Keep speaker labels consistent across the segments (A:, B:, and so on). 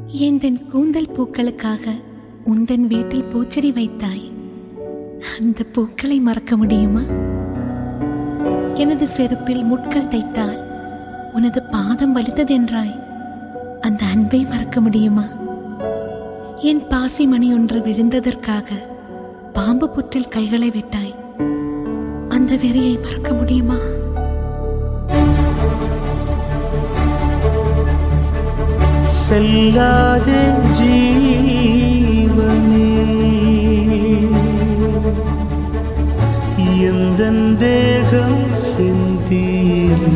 A: எந்தன் கூந்தல் பூக்களுக்காக உந்தன் வீட்டில் பூச்செடி வைத்தாய் அந்த பூக்களை மறக்க முடியுமா எனது செருப்பில் முட்கள் தைத்தால் உனது பாதம் வலித்ததென்றாய் அந்த அன்பை மறக்க முடியுமா என் பாசி மணி ஒன்று விழுந்ததற்காக பாம்பு புற்றில் கைகளை விட்டாய் அந்த வெறியை மறக்க முடியுமா
B: செல்லாத ஜீவனே எந்த தேகம் சிந்தியிலே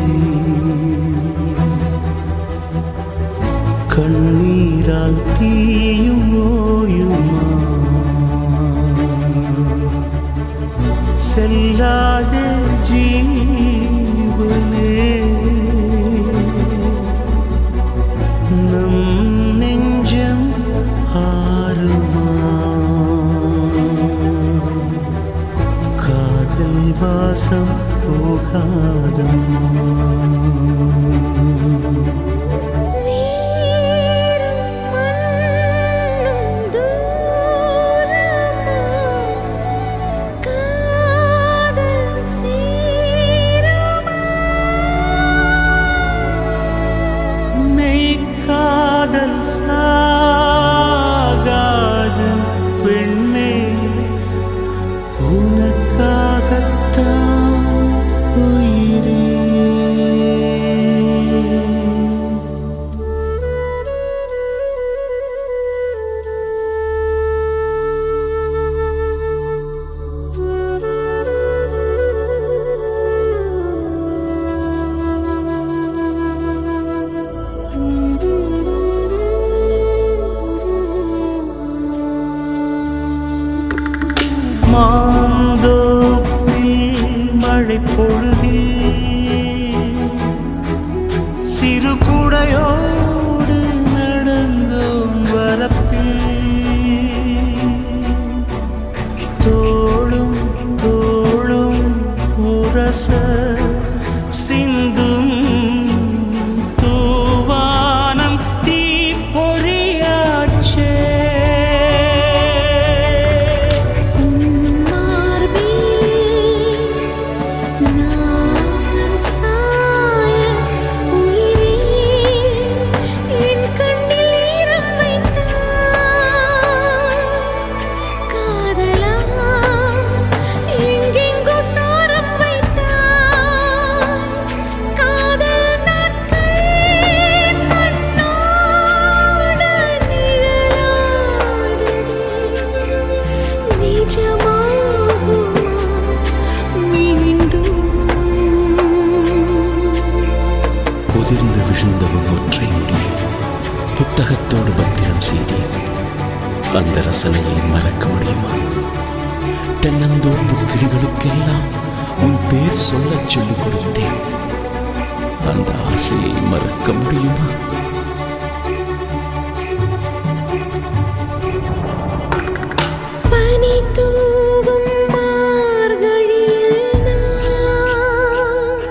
B: கண்ணீரால் தீயும் ஓயுமா செல்லாத ஜீவனே நம் நெஞ்சம் ஆறுமா காதல் வாசம் போகாதம்மா மெய்க்காதல் சாகாது பெண்ணே உனக்காகத்தான் உயிரே மாந்தோப்பில் மழை பொழுதில் சிறு குடையோடு நடந்தோம் வரப்பில் தோளும் தோளும் உரச சிந்தும் தூவானம் தீப்பொழியாச்சே
C: உதிர்ந்து விழுந்தவன் ஒற்றை முடியை புத்தகத்தோடு பத்திரம் செய்தேன் அந்த ரசனையை மறக்க முடியுமா தென்னந்தோப்பு கிளிகளுக்கெல்லாம் உன் பேர் சொல்லச் சொல்லிக் கொடுத்தேன் அந்த ஆசையை மறக்க முடியுமா
A: பனி தூவும் மார்கழியில் நான்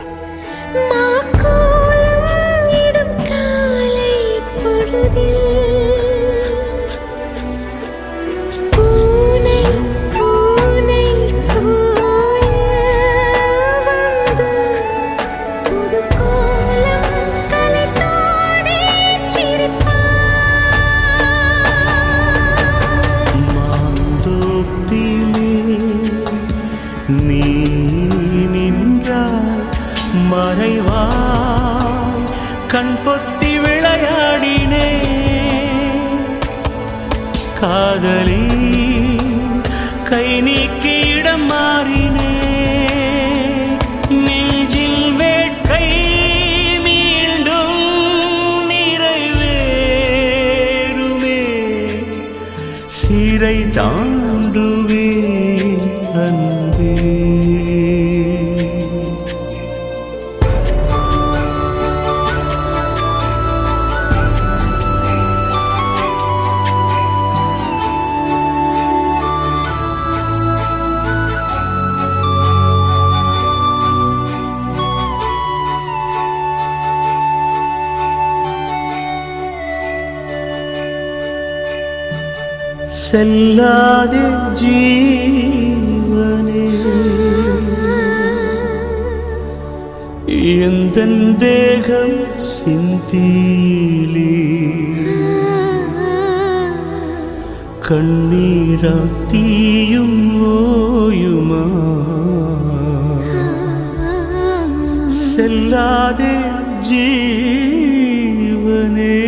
A: மாக்கோலம் இடும் காலை பொழுதில் பூனை பூனை போல வந்து புது கோலம் கலைத்தோடி சிரிப்பான்
B: மாந்தோப்பிலே நீ நின்றாய் மறைவாய் கண் பொத்தி விளையாடினே காதலி கை நீக்கி இடம் மாறினே நெஞ்சில் வேட்கை மீண்டும் நிறைவேறுமே சிறை தாண்டுவே அன்பே செல்லாதே ஜீவனே எந்த தேகம் சிந்தியிலே கண்ணீரா தீயும் ஓயுமா செல்லாதே ஜீவனே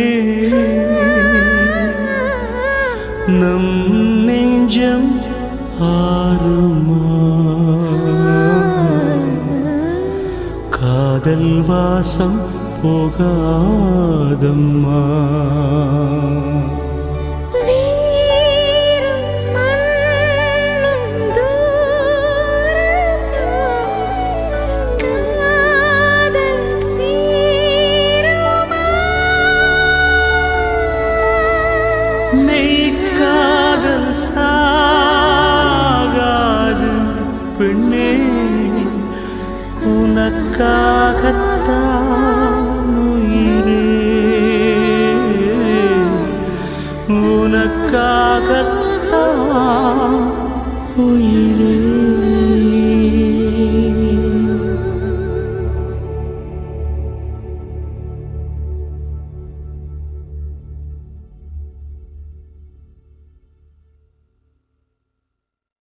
B: நம் நெஞ்சம் ஆறுமா காதல் வாசம் போகாதம்மா
A: வீரும் மண்ணும் தூரத்தோ காதல் சீருமா
B: மெய்க்காதல் சாகாது பெண்ணே உனக்காகத்தான் உயிரே உனக்காகத்தான் உயிரே